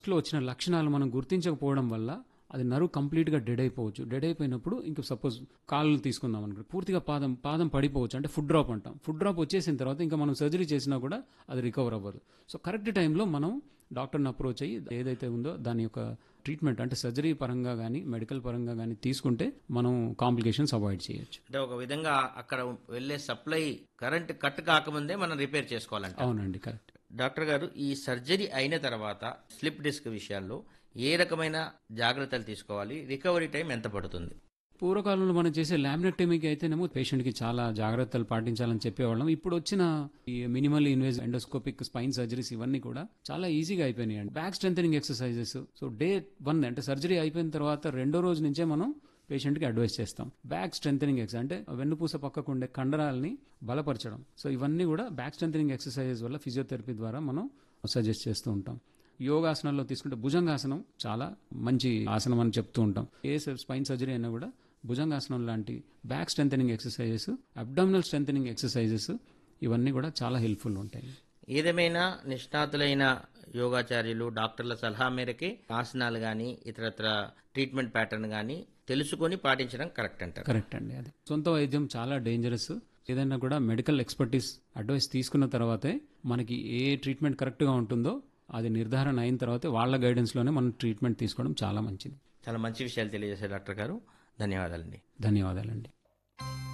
లో వచ్చిన లక్షణాలు మనం గుర్తించకపోవడం వల్ల అది నరువు కంప్లీట్గా డెడ్ అయిపోవచ్చు డెడ్ అయిపోయినప్పుడు ఇంకా సపోజ్ కాళ్ళు తీసుకుందాం అనుకో పూర్తిగా పాదం పాదం పడిపోవచ్చు అంటే ఫుడ్ డ్రాప్ అంటాం ఫుడ్ డ్రాప్ వచ్చేసిన తర్వాత ఇంకా మనం సర్జరీ చేసినా కూడా అది రికవర్ అవ్వదు సో కరెక్ట్ టైంలో మనం డాక్టర్ని అప్రోచ్ అయ్యి ఏదైతే ఉందో దాని యొక్క ట్రీట్మెంట్ అంటే సర్జరీ పరంగా కానీ మెడికల్ పరంగా కానీ తీసుకుంటే మనం కాంప్లికేషన్స్ అవాయిడ్ చేయొచ్చు అంటే ఒక విధంగా అక్కడ వెళ్ళే సప్లై కరెంట్ కట్ కాకముందే మనం రిపేర్ చేసుకోవాలంట అవునండి కరెక్ట్ డాక్టర్ గారు ఈ సర్జరీ అయిన తర్వాత స్లిప్ డిస్క్ విషయాల్లో ఏ రకమైన జాగ్రత్తలు తీసుకోవాలి రికవరీ టైం ఎంత పడుతుంది పూర్వకాలంలో మనం చేసే లామినెక్టమీకి అయితేనేమో పేషెంట్కి చాలా జాగ్రత్తలు పాటించాలని చెప్పేవాళ్ళం ఇప్పుడు వచ్చిన ఈ minimal invasive endoscopic spine surgeries ఇవన్నీ కూడా చాలా ఈజీగా అయిపోయినాయి back strengthening exercises so day one అంటే సర్జరీ అయిపోయిన తర్వాత రెండో రోజు నుంచే మనం పేషెంట్కి అడ్వైస్ చేస్తాం బ్యాక్ స్ట్రెంథనింగ్ ఎక్స్ అంటే వెన్నుపూస పక్కకు ఉండే కండరాలని బలపరచడం సో ఇవన్నీ కూడా బ్యాక్ స్ట్రెంథనింగ్ ఎక్సర్సైజెస్ వల్ల ఫిజియోథెరపీ ద్వారా మనం సజెస్ట్ చేస్తూ ఉంటాం యోగాసనాల్లో తీసుకుంటే భుజంగాసనం చాలా మంచి ఆసనం అని చెప్తూ ఉంటాం ఏ స్పైన్ సర్జరీ అయినా కూడా భుజంగాసనం లాంటి back strengthening exercises abdominal strengthening exercises ఇవన్నీ కూడా చాలా హెల్ప్ఫుల్ ఉంటాయి ఏదేమైనా నిష్ణాతులైన యోగాచార్యులు డాక్టర్ల సలహా మేరకే ఆసనాలు కానీ ఇతరత్ర ట్రీట్మెంట్ ప్యాటర్న్ కానీ తెలుసుకొని పాటించడం కరెక్ట్ అంటారు కరెక్ట్ అండి అది సొంత వైద్యం చాలా డేంజరస్ ఏదైనా కూడా మెడికల్ ఎక్స్పర్టీస్ అడ్వైస్ తీసుకున్న తర్వాతే మనకి ఏ ట్రీట్మెంట్ కరెక్ట్గా ఉంటుందో అది నిర్ధారణ అయిన తర్వాతే వాళ్ళ గైడెన్స్లోనే మనం ట్రీట్మెంట్ తీసుకోవడం చాలా మంచిది చాలా మంచి విషయాలు తెలియజేశారు డాక్టర్ గారు ధన్యవాదాలండి ధన్యవాదాలండి